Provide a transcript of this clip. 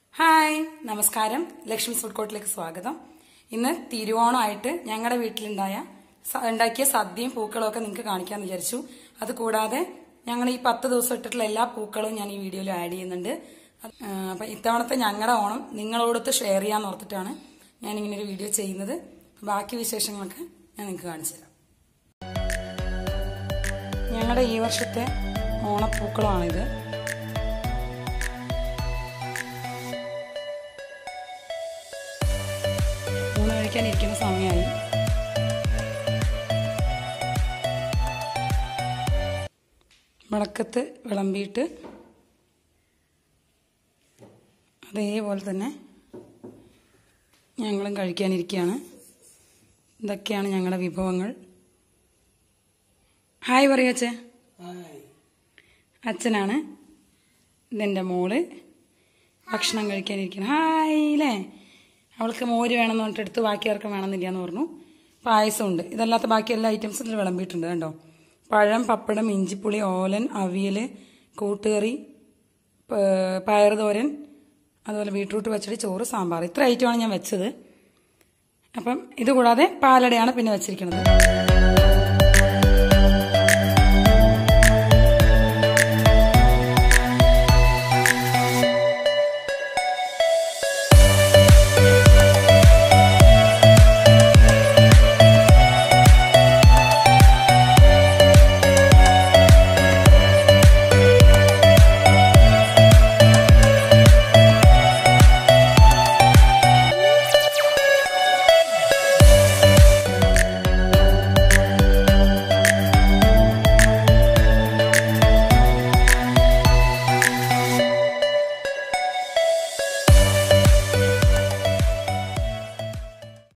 hi നമസ്കാരം Lakshmi food കോർട്ടിലേക്ക് സ്വാഗതം ഇന്ന് തിരുവോണമായിട്ട് ഞങ്ങളുടെ വീട്ടിലുണ്ടായ സ- ഉണ്ടാക്കിയ സദ്യയും പൂക്കളും ഒക്കെ നിങ്ങൾക്ക് കാണിക്കാമെന്ന് വിചാരിച്ചു അത് കൂടാതെ ഞങ്ങൾ ഈ പത്ത് ദിവസം ഇട്ടിട്ടുള്ള എല്ലാ പൂക്കളും ഞാൻ ഈ വീഡിയോയിൽ ആഡ് ചെയ്യുന്നുണ്ട് അത്, ആ, അപ്പൊ ഇത്തവണത്തെ ഞങ്ങളുടെ ഓണം നിങ്ങളോടൊത്ത് ഷെയർ ചെയ്യാന്ന് ഓർത്തിട്ടാണ് ഞാൻ ഇങ്ങനെ ഒരു വീഡിയോ ചെയ്യുന്നത് ബാക്കി വിശേഷങ്ങളൊക്കെ ഞാൻ നിങ്ങൾക്ക് കാണിച്ചു തരാം ഞങ്ങളുടെ ഈ വർഷത്തെ ഓണപ്പൂക്കളമാണിത് ഊണ് കഴിക്കാനിരിക്കുന്ന സമയമായി വിളക്കത്ത് വിളമ്പിയിട്ട് അതേപോലെ തന്നെ ഞങ്ങളും കഴിക്കാനിരിക്കുകയാണ് ഇതൊക്കെയാണ് ഞങ്ങളുടെ വിഭവങ്ങൾ ഹായ് പറയൂ അച്ഛൻ അച്ഛനാണ് ഇതെൻ്റെ മോള് ഭക്ഷണം കഴിക്കാനിരിക്കണം ഹായ് അല്ലേ അവൾക്ക് മോര് വേണമെന്ന് പറഞ്ഞിട്ട് എടുത്ത് ബാക്കി ആർക്കും വേണമെന്നില്ല എന്ന് പറഞ്ഞു പായസമുണ്ട് ഇതല്ലാത്ത ബാക്കി എല്ലാ ഐറ്റംസും ഇതിൽ വിളമ്പിയിട്ടുണ്ട് കണ്ടോ പഴം പപ്പടം ഇഞ്ചിപ്പുളി ഓലൻ അവിയൽ കൂട്ടുകറി പ- പയറ് തോരൻ അതുപോലെ ബീട്രൂട്ട് പച്ചടി ചോറ് സാമ്പാർ ഇത്ര ഐറ്റമാണ് ഞാൻ വെച്ചത് അപ്പം ഇത് കൂടാതെ പാലടയാണ് പിന്നെ വെച്ചിരിക്കുന്നത്